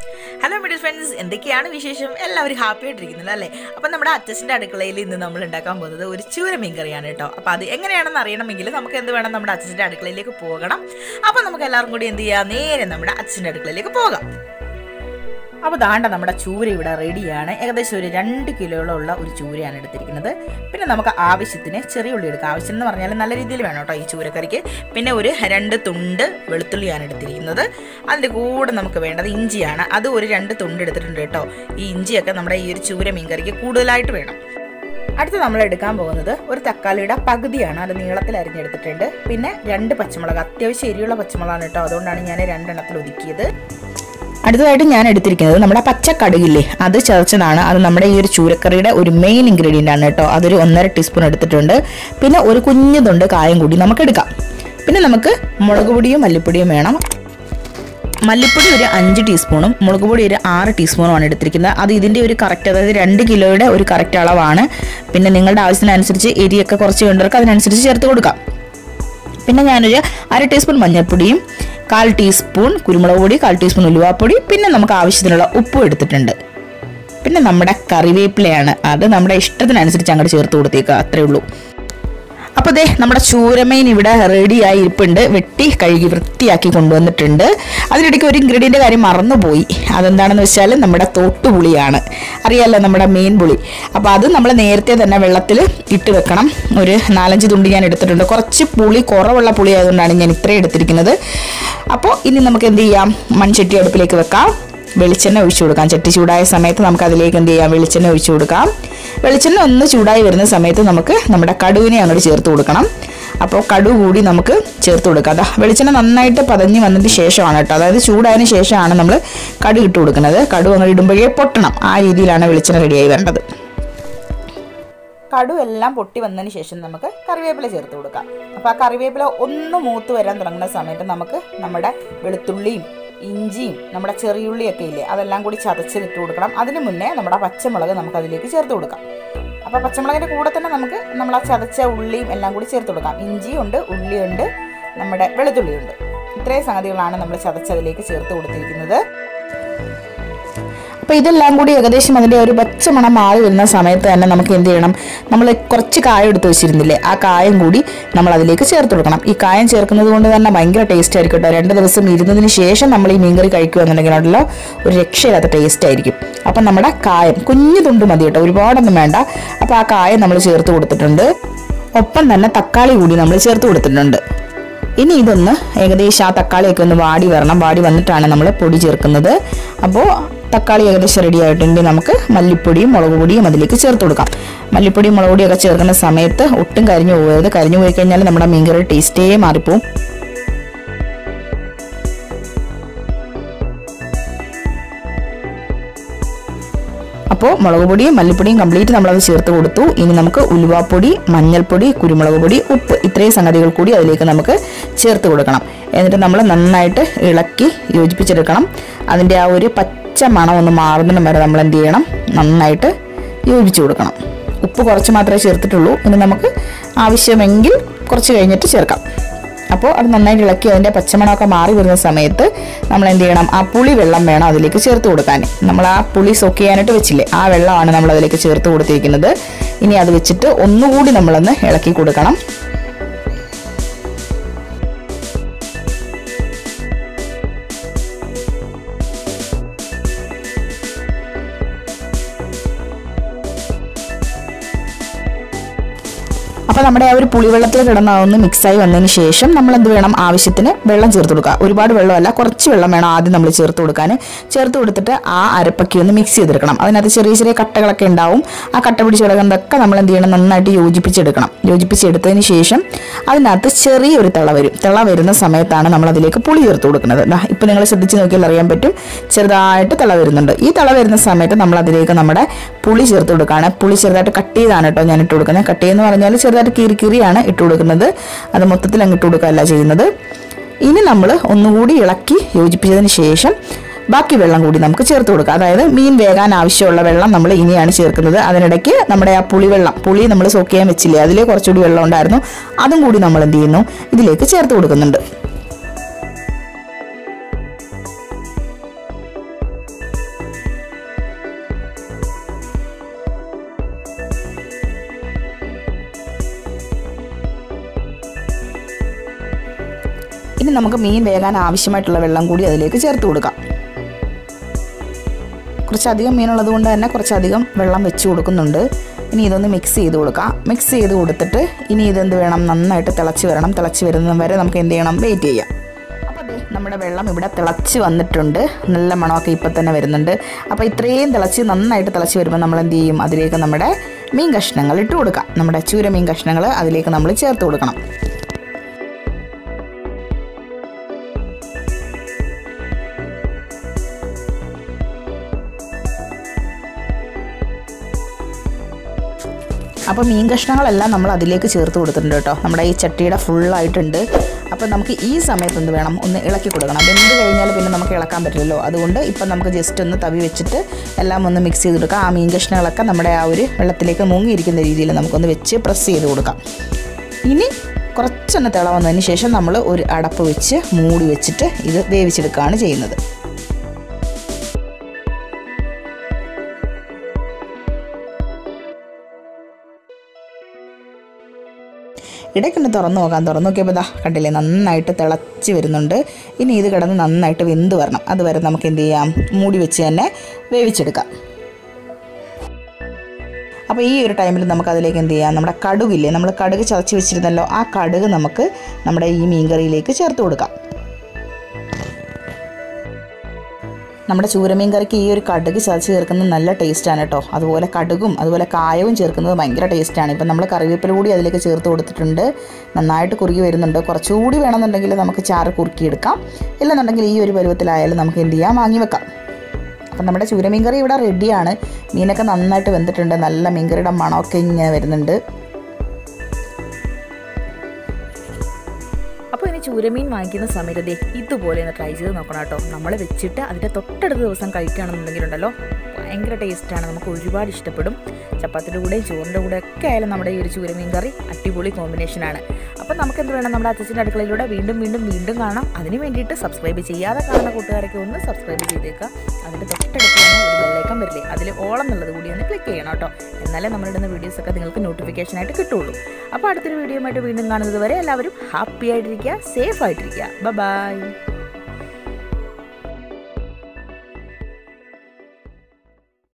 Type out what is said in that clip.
hello middle friends എന്തൊക്കെയാണ് വിശേഷം എല്ലാവരും ഹാപ്പി ആയിട്ടിരിക്കുന്നില്ല അല്ലേ അപ്പം നമ്മുടെ അച്ഛൻ്റെ അടുക്കളയിൽ ഇന്ന് നമ്മൾ ഉണ്ടാക്കാൻ പോകുന്നത് ഒരു ചൂര മീൻ കറിയാണ് കേട്ടോ അപ്പോൾ അത് എങ്ങനെയാണെന്ന് അറിയണമെങ്കിൽ നമുക്ക് എന്ത് വേണം നമ്മുടെ അച്ഛൻ്റെ അടുക്കളയിലേക്ക് പോകണം അപ്പം നമുക്ക് എല്ലാവർക്കും കൂടി എന്ത് ചെയ്യാം നേരെ നമ്മുടെ അച്ഛൻ്റെ അടുക്കളയിലേക്ക് പോകാം അപ്പോൾ ദാണ്ട നമ്മുടെ ചൂര ഇവിടെ റെഡിയാണ് ഏകദേശം ഒരു രണ്ട് കിലോയോളം ഉള്ള ഒരു ചൂരയാണ് എടുത്തിരിക്കുന്നത് പിന്നെ നമുക്ക് ആവശ്യത്തിന് ചെറിയ ഉള്ളി എടുക്കാം ആവശ്യം എന്ന് പറഞ്ഞാൽ നല്ല രീതിയിൽ വേണം കേട്ടോ ഈ ചൂരക്കറിക്ക് പിന്നെ ഒരു രണ്ട് തുണ്ട് വെളുത്തുള്ളിയാണ് എടുത്തിരിക്കുന്നത് അതിൻ്റെ കൂടെ നമുക്ക് വേണ്ടത് ഇഞ്ചിയാണ് അത് ഒരു രണ്ട് തുണ്ട് എടുത്തിട്ടുണ്ട് കേട്ടോ ഈ ഇഞ്ചിയൊക്കെ നമ്മുടെ ഈ ഒരു ചൂര മീൻ കറിക്ക് കൂടുതലായിട്ട് വേണം അടുത്ത് നമ്മൾ എടുക്കാൻ പോകുന്നത് ഒരു തക്കാളിയുടെ പകുതിയാണ് അത് നീളത്തിൽ അരിഞ്ഞെടുത്തിട്ടുണ്ട് പിന്നെ രണ്ട് പച്ചമുളക് അത്യാവശ്യം എരിയുള്ള പച്ചമുളകാണ് കേട്ടോ അതുകൊണ്ടാണ് ഞാൻ രണ്ടെണ്ണത്തിൽ ഒതുക്കിയത് അടുത്തതായിട്ട് ഞാൻ എടുത്തിരിക്കുന്നത് നമ്മുടെ പച്ചക്കടുകില്ലേ അത് ചതച്ചതാണ് അത് നമ്മുടെ ഈ ഒരു ചൂരക്കറിയുടെ ഒരു മെയിൻ ഇൻഗ്രീഡിയൻ്റ് ആണ് കേട്ടോ അതൊരു ഒന്നര ടീസ്പൂൺ എടുത്തിട്ടുണ്ട് പിന്നെ ഒരു കുഞ്ഞു തൊണ്ട് കായം കൂടി നമുക്ക് എടുക്കാം പിന്നെ നമുക്ക് മുളക് പൊടിയും മല്ലിപ്പൊടിയും വേണം മല്ലിപ്പൊടി ഒരു അഞ്ച് ടീസ്പൂണും മുളക് പൊടി ഒരു ആറ് ടീസ്പൂണുമാണ് എടുത്തിരിക്കുന്നത് അത് ഇതിൻ്റെ ഒരു കറക്റ്റ് അതായത് രണ്ട് കിലോയുടെ ഒരു കറക്റ്റ് അളവാണ് പിന്നെ നിങ്ങളുടെ ആവശ്യത്തിനനുസരിച്ച് എരിയൊക്കെ കുറച്ച് വേണ്ടവർക്ക് അതിനനുസരിച്ച് ചേർത്ത് കൊടുക്കാം പിന്നെ ഞാനൊരു അര ടീസ്പൂൺ മഞ്ഞൾപ്പൊടിയും കാൽ ടീസ്പൂൺ കുരുമുളക് പൊടി കാൽ ടീസ്പൂൺ ഉലുവാപ്പൊടി പിന്നെ നമുക്ക് ആവശ്യത്തിനുള്ള ഉപ്പും എടുത്തിട്ടുണ്ട് പിന്നെ നമ്മുടെ കറിവേപ്പിലയാണ് അത് നമ്മുടെ ഇഷ്ടത്തിനനുസരിച്ച് അങ്ങോട്ട് ചേർത്ത് കൊടുത്തേക്കുക അത്രേ ഉള്ളൂ അപ്പോൾ ദേ നമ്മുടെ ചൂരമീൻ ഇവിടെ റെഡിയായി ഇരിപ്പുണ്ട് വെട്ടി കഴുകി വൃത്തിയാക്കി കൊണ്ടുവന്നിട്ടുണ്ട് അതിനിടയ്ക്ക് ഒരു ഇൻഗ്രീഡിയൻ്റ് കാര്യം മറന്നുപോയി അതെന്താണെന്ന് വെച്ചാൽ നമ്മുടെ തോട്ടുപുളിയാണ് അറിയാമല്ലോ നമ്മുടെ മെയിൻ പുളി അപ്പോൾ അത് നമ്മൾ നേരത്തെ തന്നെ വെള്ളത്തിൽ ഇട്ട് വെക്കണം ഒരു നാലഞ്ച് തുണ്ടി ഞാൻ എടുത്തിട്ടുണ്ട് കുറച്ച് പുളി കുറവുള്ള പുളി ആയതുകൊണ്ടാണ് ഞാൻ ഇത്രയും എടുത്തിരിക്കുന്നത് അപ്പോൾ ഇനി നമുക്ക് എന്ത് ചെയ്യാം മൺചട്ടി അടുപ്പിലേക്ക് വെക്കാം വെളിച്ചെണ്ണ ഒഴിച്ചു കൊടുക്കാം ചട്ടി ചൂടായ സമയത്ത് നമുക്ക് അതിലേക്ക് എന്ത് ചെയ്യാം വെളിച്ചെണ്ണ ഒഴിച്ചു കൊടുക്കാം വെളിച്ചെണ്ണ ഒന്ന് ചൂടായി വരുന്ന സമയത്ത് നമുക്ക് നമ്മുടെ കടുവിനെ അങ്ങോട്ട് ചേർത്ത് കൊടുക്കണം അപ്പോൾ കടുവ് കൂടി നമുക്ക് ചേർത്ത് കൊടുക്കാം അതാ വെളിച്ചെണ്ണ നന്നായിട്ട് പതഞ്ഞ് വന്നതിന് ശേഷമാണ് കേട്ടോ അതായത് ചൂടായതിനു ശേഷമാണ് നമ്മൾ കടുവ് ഇട്ട് കൊടുക്കുന്നത് കടുവ് അങ്ങോട്ട് ഇടുമ്പോഴേ പൊട്ടണം ആ രീതിയിലാണ് വെളിച്ചെണ്ണ റെഡിയായി വരേണ്ടത് കടു എല്ലാം പൊട്ടി വന്നതിന് ശേഷം നമുക്ക് കറിവേപ്പില ചേർത്ത് കൊടുക്കാം അപ്പോൾ ആ കറിവേപ്പില ഒന്ന് മൂത്ത് വരാൻ തുടങ്ങുന്ന സമയത്ത് നമുക്ക് നമ്മുടെ വെളുത്തുള്ളിയും ഇഞ്ചിയും നമ്മുടെ ചെറിയുള്ളിയൊക്കെ ഇല്ലേ അതെല്ലാം കൂടി ചതച്ചിട്ട് കൊടുക്കണം അതിന് മുന്നേ നമ്മുടെ പച്ചമുളക് നമുക്ക് അതിലേക്ക് ചേർത്ത് കൊടുക്കാം അപ്പോൾ പച്ചമുളകിൻ്റെ കൂടെ തന്നെ നമുക്ക് നമ്മൾ ആ ചതച്ച ഉള്ളിയും എല്ലാം കൂടി ചേർത്ത് കൊടുക്കാം ഇഞ്ചിയുണ്ട് ഉള്ളിയുണ്ട് നമ്മുടെ വെളുത്തുള്ളിയുണ്ട് ഇത്രയും സംഗതികളാണ് നമ്മൾ ചതച്ചതിലേക്ക് ചേർത്ത് കൊടുത്തിരിക്കുന്നത് അപ്പോൾ ഇതെല്ലാം കൂടി ഏകദേശം അതിൻ്റെ ഒരു പച്ച മണം മാറി വരുന്ന സമയത്ത് തന്നെ നമുക്ക് എന്ത് ചെയ്യണം നമ്മൾ കുറച്ച് കായം എടുത്ത് വെച്ചിരുന്നില്ലേ ആ കായം കൂടി നമ്മൾ അതിലേക്ക് ചേർത്ത് കൊടുക്കണം ഈ കായം ചേർക്കുന്നത് കൊണ്ട് തന്നെ ഭയങ്കര ടേസ്റ്റ് ആയിരിക്കും കേട്ടോ രണ്ട് ദിവസം ഇരുന്നതിന് ശേഷം നമ്മൾ ഈ മീൻകറി കഴിക്കുകയെന്നുണ്ടെങ്കിലുണ്ടല്ലോ ഒരു രക്ഷയില്ലാത്ത ടേസ്റ്റ് ആയിരിക്കും അപ്പം നമ്മുടെ കായം കുഞ്ഞു തുണ്ട് മതി കേട്ടോ ഒരുപാടൊന്നും വേണ്ട അപ്പോൾ ആ കായം നമ്മൾ ചേർത്ത് കൊടുത്തിട്ടുണ്ട് ഒപ്പം തന്നെ തക്കാളി കൂടി നമ്മൾ ചേർത്ത് കൊടുത്തിട്ടുണ്ട് ഇനി ഇതൊന്ന് ഏകദേശം ആ തക്കാളിയൊക്കെ ഒന്ന് വാടി വരണം വാടി വന്നിട്ടാണ് നമ്മൾ പൊടി ചേർക്കുന്നത് അപ്പോൾ തക്കാളി ഏകദേശം റെഡി ആയിട്ടുണ്ടെങ്കിൽ നമുക്ക് മല്ലിപ്പൊടിയും മുളക് പൊടിയും അതിലേക്ക് ചേർത്ത് കൊടുക്കാം മല്ലിപ്പൊടിയും മുളക് പൊടിയൊക്കെ ചേർക്കുന്ന സമയത്ത് ഒട്ടും കരിഞ്ഞു പോകരുത് കരിഞ്ഞു പോയി കഴിഞ്ഞാൽ നമ്മുടെ മീൻകറി ടേസ്റ്റേ മാറിപ്പോവും അപ്പോൾ മുളക് പൊടിയും മല്ലിപ്പൊടിയും കംപ്ലീറ്റ് നമ്മളത് ചേർത്ത് കൊടുത്തു ഇനി നമുക്ക് ഉലുവാപ്പൊടി മഞ്ഞൾപ്പൊടി കുരുമുളക് പൊടി ഉപ്പ് ഇത്രയും സംഗതികൾ കൂടി അതിലേക്ക് നമുക്ക് ചേർത്ത് കൊടുക്കണം എന്നിട്ട് നമ്മൾ നന്നായിട്ട് ഇളക്കി യോജിപ്പിച്ചെടുക്കണം അതിൻ്റെ ആ ഒരു പച്ച മണം ഒന്ന് മാറുന്നതിന് വരെ നമ്മൾ എന്ത് ചെയ്യണം നന്നായിട്ട് യോജിപ്പിച്ച് കൊടുക്കണം ഉപ്പ് കുറച്ച് മാത്രമേ ചേർത്തിട്ടുള്ളൂ ഇനി നമുക്ക് ആവശ്യമെങ്കിൽ കുറച്ച് കഴിഞ്ഞിട്ട് ചേർക്കാം അപ്പോൾ അത് നന്നായിട്ട് ഇളക്കി അതിൻ്റെ പച്ചമണമൊക്കെ മാറി വരുന്ന സമയത്ത് നമ്മൾ എന്ത് ചെയ്യണം ആ പുളി വെള്ളം വേണം അതിലേക്ക് ചേർത്ത് കൊടുക്കാൻ നമ്മൾ ആ പുളി സോക്ക് ചെയ്യാനായിട്ട് വെച്ചില്ലേ ആ വെള്ളമാണ് നമ്മൾ അതിലേക്ക് ചേർത്ത് കൊടുത്തിരിക്കുന്നത് ഇനി അത് വെച്ചിട്ട് ഒന്നുകൂടി നമ്മളൊന്ന് ഇളക്കി കൊടുക്കണം അപ്പോൾ നമ്മുടെ ആ ഒരു പുളിവെള്ളത്തിൽ കിടന്ന് ഒന്ന് മിക്സായി വന്നതിന് ശേഷം നമ്മൾ എന്ത് വേണം ആവശ്യത്തിന് വെള്ളം ചേർത്ത് കൊടുക്കുക ഒരുപാട് വെള്ളമല്ല കുറച്ച് വെള്ളം വേണം ആദ്യം നമ്മൾ ചേർത്ത് കൊടുക്കാൻ ചേർത്ത് കൊടുത്തിട്ട് ആ അരപ്പക്കി ഒന്ന് മിക്സ് ചെയ്തെടുക്കണം അതിനകത്ത് ചെറിയ ചെറിയ കട്ടകളൊക്കെ ഉണ്ടാവും ആ കട്ട പിടിച്ച് കിടക്കുന്നതൊക്കെ നമ്മൾ എന്ത് ചെയ്യണം നന്നായിട്ട് യോജിപ്പിച്ചെടുക്കണം യോജിപ്പിച്ചെടുത്തതിന് ശേഷം അതിനകത്ത് ചെറിയൊരു തിള വരും തിള വരുന്ന സമയത്താണ് നമ്മൾ അതിലേക്ക് പുളി ചേർത്ത് കൊടുക്കുന്നത് ദാ ഇപ്പം നിങ്ങൾ ശ്രദ്ധിച്ച് നോക്കിയാൽ അറിയാൻ പറ്റും ചെറുതായിട്ട് തിള വരുന്നുണ്ട് ഈ തിള വരുന്ന സമയത്ത് നമ്മൾ അതിലേക്ക് നമ്മുടെ പുളി ചേർത്ത് കൊടുക്കുകയാണ് പുളി ചെറുതായിട്ട് കട്ട് ചെയ്താണ് കേട്ടോ ഞാൻ ഇട്ട് കൊടുക്കുന്നത് കട്ട് ചെയ്യുന്ന പറഞ്ഞാൽ ചെറുതായിട്ട് കീറി കീറിയാണ് ഇട്ട് കൊടുക്കുന്നത് അത് മൊത്തത്തിൽ അങ്ങ് ഇട്ട് കൊടുക്കുകയല്ല ചെയ്യുന്നത് ഇനി നമ്മൾ ഒന്നുകൂടി ഇളക്കി യോജിപ്പിച്ചതിന് ശേഷം ബാക്കി വെള്ളം കൂടി നമുക്ക് ചേർത്ത് കൊടുക്കാം അതായത് മീൻ വേകാൻ ആവശ്യമുള്ള വെള്ളം നമ്മൾ ഇനിയാണ് ചേർക്കുന്നത് അതിനിടയ്ക്ക് നമ്മുടെ ആ പുളിവെള്ളം പുളി നമ്മൾ സോക്ക് ചെയ്യാൻ വെച്ചില്ലേ അതിൽ കുറച്ചുകൂടി വെള്ളം ഉണ്ടായിരുന്നു അതും കൂടി നമ്മൾ എന്ത് ചെയ്യുന്നു ഇതിലേക്ക് ചേർത്ത് കൊടുക്കുന്നുണ്ട് ഇനി നമുക്ക് മീൻ വേകാൻ ആവശ്യമായിട്ടുള്ള വെള്ളം കൂടി അതിലേക്ക് ചേർത്ത് കൊടുക്കാം കുറച്ചധികം മീനുള്ളത് കൊണ്ട് തന്നെ കുറച്ചധികം വെള്ളം വെച്ച് കൊടുക്കുന്നുണ്ട് ഇനി ഇതൊന്ന് മിക്സ് ചെയ്ത് കൊടുക്കാം മിക്സ് ചെയ്ത് കൊടുത്തിട്ട് ഇനി ഇതെന്ത് വേണം നന്നായിട്ട് തിളച്ച് വരണം തിളച്ച് വരുന്നത് വരെ നമുക്ക് എന്ത് ചെയ്യണം വെയിറ്റ് ചെയ്യാം അപ്പോൾ ദേ നമ്മുടെ വെള്ളം ഇവിടെ തിളച്ച് വന്നിട്ടുണ്ട് നല്ല മണമൊക്കെ ഇപ്പം തന്നെ വരുന്നുണ്ട് അപ്പോൾ ഇത്രയും തിളച്ച് നന്നായിട്ട് തിളച്ച് വരുമ്പോൾ നമ്മൾ എന്ത് ചെയ്യും അതിലേക്ക് നമ്മുടെ മീൻ കഷ്ണങ്ങൾ ഇട്ട് കൊടുക്കാം നമ്മുടെ ചൂര മീൻ കഷ്ണങ്ങൾ അതിലേക്ക് നമ്മൾ ചേർത്ത് കൊടുക്കണം അപ്പോൾ മീൻ കഷ്ണങ്ങളെല്ലാം നമ്മൾ അതിലേക്ക് ചേർത്ത് കൊടുത്തിട്ടുണ്ട് കേട്ടോ നമ്മുടെ ഈ ചട്ടിയുടെ ഫുള്ളായിട്ടുണ്ട് അപ്പോൾ നമുക്ക് ഈ സമയത്ത് എന്ത് വേണം ഒന്ന് ഇളക്കി കൊടുക്കണം വെന്ത് കഴിഞ്ഞാൽ പിന്നെ നമുക്ക് ഇളക്കാൻ പറ്റില്ലല്ലോ അതുകൊണ്ട് ഇപ്പം നമുക്ക് ജസ്റ്റ് ഒന്ന് തവി വെച്ചിട്ട് എല്ലാം ഒന്ന് മിക്സ് ചെയ്ത് കൊടുക്കാം ആ മീൻ കഷ്ണങ്ങളൊക്കെ നമ്മുടെ ആ ഒരു വെള്ളത്തിലേക്ക് മുങ്ങിയിരിക്കുന്ന രീതിയിൽ നമുക്കൊന്ന് വെച്ച് പ്രസ് ചെയ്ത് കൊടുക്കാം ഇനി കുറച്ചൊന്ന് തിള വന്നതിന് ശേഷം നമ്മൾ ഒരു അടപ്പ് വെച്ച് മൂടി വെച്ചിട്ട് ഇത് വേവിച്ചെടുക്കുകയാണ് ചെയ്യുന്നത് ഇടയ്ക്കൊന്ന് തുറന്നു നോക്കാം തുറന്നു നോക്കിയപ്പോൾ ഇതാ കണ്ടില്ലേ നന്നായിട്ട് തിളച്ച് വരുന്നുണ്ട് ഇനി ഇത് കിടന്ന് നന്നായിട്ട് വെന്ത് വരണം അതുവരെ നമുക്ക് എന്ത് ചെയ്യാം മൂടി വെച്ച് തന്നെ വേവിച്ചെടുക്കാം അപ്പോൾ ഈ ഒരു ടൈമിൽ നമുക്ക് അതിലേക്ക് എന്ത് ചെയ്യാം നമ്മുടെ കടുകില്ലേ നമ്മൾ കടുക് ചതച്ച് വെച്ചിരുന്നല്ലോ ആ കടുക് നമുക്ക് നമ്മുടെ ഈ മീൻകറിയിലേക്ക് ചേർത്ത് കൊടുക്കാം നമ്മുടെ ചൂരമീൻ കറിക്ക് ഈ ഒരു കടുക് ചതച്ച് ചേർക്കുന്നത് നല്ല ടേസ്റ്റാണ് കേട്ടോ അതുപോലെ കടുകും അതുപോലെ കായവും ചേർക്കുന്നത് ഭയങ്കര ടേസ്റ്റാണ് ഇപ്പം നമ്മൾ കറിവേപ്പില കൂടി അതിലേക്ക് ചേർത്ത് കൊടുത്തിട്ടുണ്ട് നന്നായിട്ട് കുറുകി വരുന്നുണ്ട് കുറച്ചുകൂടി വേണമെന്നുണ്ടെങ്കിൽ നമുക്ക് ചാറ് കുറുക്കിയെടുക്കാം ഇല്ലെന്നുണ്ടെങ്കിൽ ഈ ഒരു പരുവത്തിലായാലും നമുക്ക് എന്ത് ചെയ്യാം വാങ്ങി വെക്കാം അപ്പം നമ്മുടെ ചൂരമീൻ കറി ഇവിടെ റെഡിയാണ് മീനൊക്കെ നന്നായിട്ട് വെന്തിട്ടുണ്ട് നല്ല മീൻകറിയുടെ മണമൊക്കെ ഇങ്ങനെ വരുന്നുണ്ട് അപ്പോൾ ഇനി ചൂരമീൻ വാങ്ങിക്കുന്ന സമയത്ത് ദേ ഇതുപോലെ ഒന്ന് ട്രൈ ചെയ്ത് നോക്കണം കേട്ടോ നമ്മൾ വെച്ചിട്ട് അതിൻ്റെ തൊട്ടടുത്ത ദിവസം കഴിക്കുകയാണെന്നുണ്ടെങ്കിലുണ്ടല്ലോ ഭയങ്കര ടേസ്റ്റാണ് നമുക്ക് ഒരുപാട് ഇഷ്ടപ്പെടും ചപ്പാത്തിയുടെ കൂടെ ചോറിൻ്റെ കൂടെ ഒക്കെ ആയാലും നമ്മുടെ ഈ ഒരു ചൂരമീൻ കറി അടിപൊളി കോമ്പിനേഷനാണ് അപ്പോൾ നമുക്ക് എന്ത് വേണം നമ്മുടെ അച്ഛൻ്റെ അടുക്കളയിലൂടെ വീണ്ടും വീണ്ടും വീണ്ടും കാണാം അതിന് വേണ്ടിയിട്ട് സബ്സ്ക്രൈബ് ചെയ്യാതെ കാണുന്ന കൂട്ടുകാരൊക്കെ ഒന്ന് സബ്സ്ക്രൈബ് ചെയ്തേക്കുക അതിൻ്റെ തൊട്ടടുത്ത് തന്നെ ഒരു ബെല്ലൈക്കൻ വരില്ലേ അതിൽ ഓളം എന്നുള്ളത് കൂടി ഒന്ന് ക്ലിക്ക് ചെയ്യണം കേട്ടോ എന്നാലേ നമ്മളിടുന്ന വീഡിയോസൊക്കെ നിങ്ങൾക്ക് നോട്ടിഫിക്കേഷനായിട്ട് കിട്ടുള്ളൂ അപ്പോൾ അടുത്തൊരു വീഡിയോ ആയിട്ട് വീണ്ടും കാണുന്നത് വരെ എല്ലാവരും ഹാപ്പി ആയിട്ടിരിക്കുക സേഫ് ആയിട്ടിരിക്കുക ബൈ